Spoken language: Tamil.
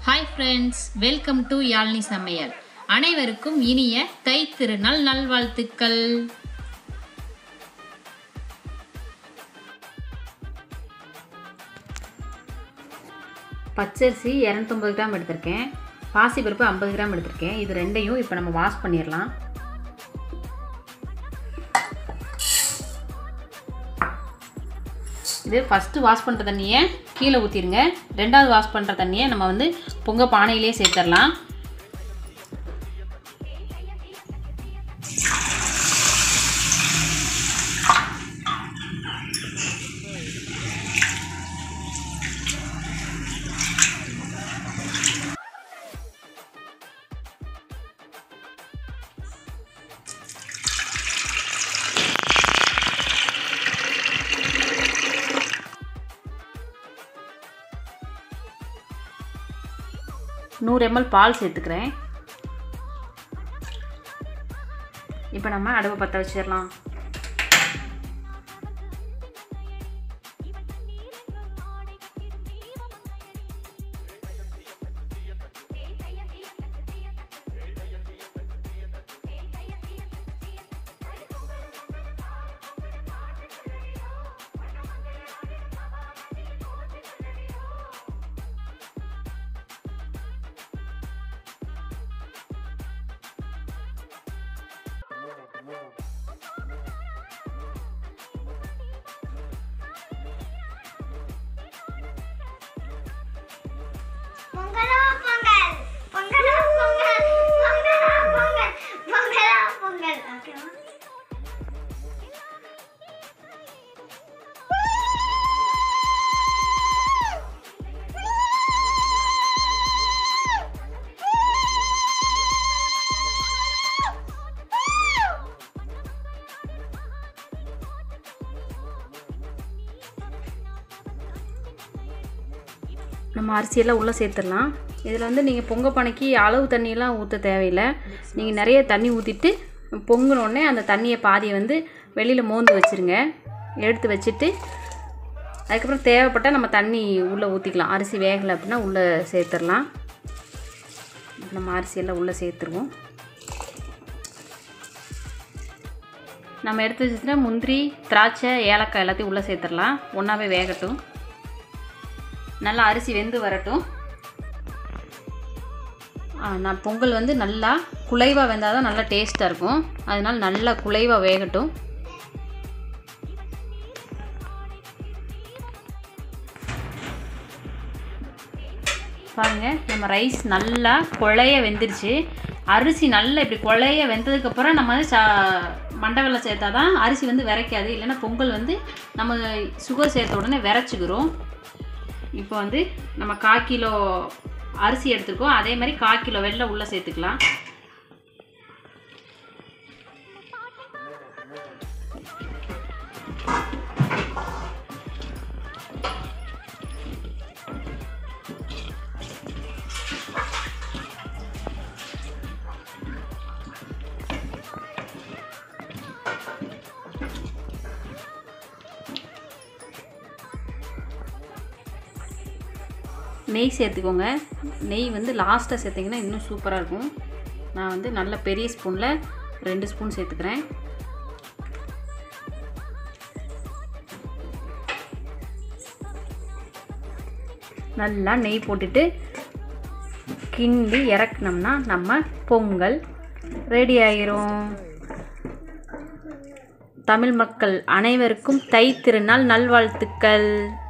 hi friends welcome to Yazhni சமையல் அனைவருக்கும் இனிய தை திருநாள் நல்வாழ்த்துக்கள் பச்சரிசி இரநூத்தொம்பது கிராம் எடுத்திருக்கேன் பாசிப்பருப்பு ஐம்பது கிராம் எடுத்திருக்கேன் இது ரெண்டையும் இப்போ நம்ம வாஷ் பண்ணிடலாம் இது ஃபஸ்ட்டு வாஷ் பண்ணுற தண்ணியை கீழே ஊற்றிடுங்க ரெண்டாவது வாஷ் பண்ணுற தண்ணியை நம்ம வந்து பொங்க பானையிலே சேர்த்துடலாம் நூறு எம்எல் பால் சேர்த்துக்கிறேன் இப்போ நம்ம அடுப்பை பற்ற வச்சிடலாம் பொங்கலோ பொங்கல் பொங்கலோ பொங்கல் பொங்கலோ பொங்கல் பொங்கலோ பொங்கல் ஓகேவா நம்ம அரிசியெல்லாம் உள்ளே சேர்த்துடலாம் இதில் வந்து நீங்கள் பொங்க பானைக்கு அளவு தண்ணியெல்லாம் ஊற்ற தேவையில்லை நீங்கள் நிறைய தண்ணி ஊற்றிட்டு பொங்கினோடனே அந்த தண்ணியை பாதியை வந்து வெளியில் மோந்து வச்சுருங்க எடுத்து வச்சுட்டு அதுக்கப்புறம் தேவைப்பட்டால் நம்ம தண்ணி உள்ளே ஊற்றிக்கலாம் அரிசி வேகலை அப்படின்னா உள்ளே சேர்த்துடலாம் இப்ப நம்ம அரிசியெல்லாம் உள்ளே சேர்த்துருவோம் நம்ம எடுத்து வச்சுட்டுனா முந்திரி திராட்சை ஏலக்காய் எல்லாத்தையும் உள்ளே சேர்த்துடலாம் ஒன்றாவே வேகட்டும் நல்லா அரிசி வெந்து வரட்டும் ஆ, நான் பொங்கல் வந்து நல்லா குலைவாக வெந்தால் தான் நல்லா டேஸ்ட்டாக இருக்கும் அதனால நல்லா குலைவாக வேகட்டும் பாருங்க நம்ம ரைஸ் நல்லா குழைய வெந்துருச்சு அரிசி நல்லா இப்படி குழைய வெந்ததுக்கப்புறம் நம்ம வந்து சா மண்டை வெல்லம் சேர்த்தா தான் அரிசி வந்து விரைக்காது இல்லைன்னா பொங்கல் வந்து நம்ம சுகர் சேர்த்த உடனே விரைச்சிக்கிறோம் இப்போ வந்து நம்ம கால் கிலோ அரிசி எடுத்துருக்கோம் அதே மாதிரி கால் கிலோ வெள்ளை உள்ளே சேர்த்துக்கலாம் நெய் சேர்த்துக்கோங்க நெய் வந்து லாஸ்ட்டாக சேர்த்திங்கன்னா இன்னும் சூப்பராக இருக்கும் நான் வந்து நல்ல பெரிய ஸ்பூனில் ரெண்டு ஸ்பூன் சேர்த்துக்கிறேன் நல்லா நெய் போட்டுட்டு கிண்டி இறக்குனோம்னா நம்ம பொங்கல் ரெடி ஆயிரும் தமிழ் மக்கள் அனைவருக்கும் தை திருநாள் நல்வாழ்த்துக்கள்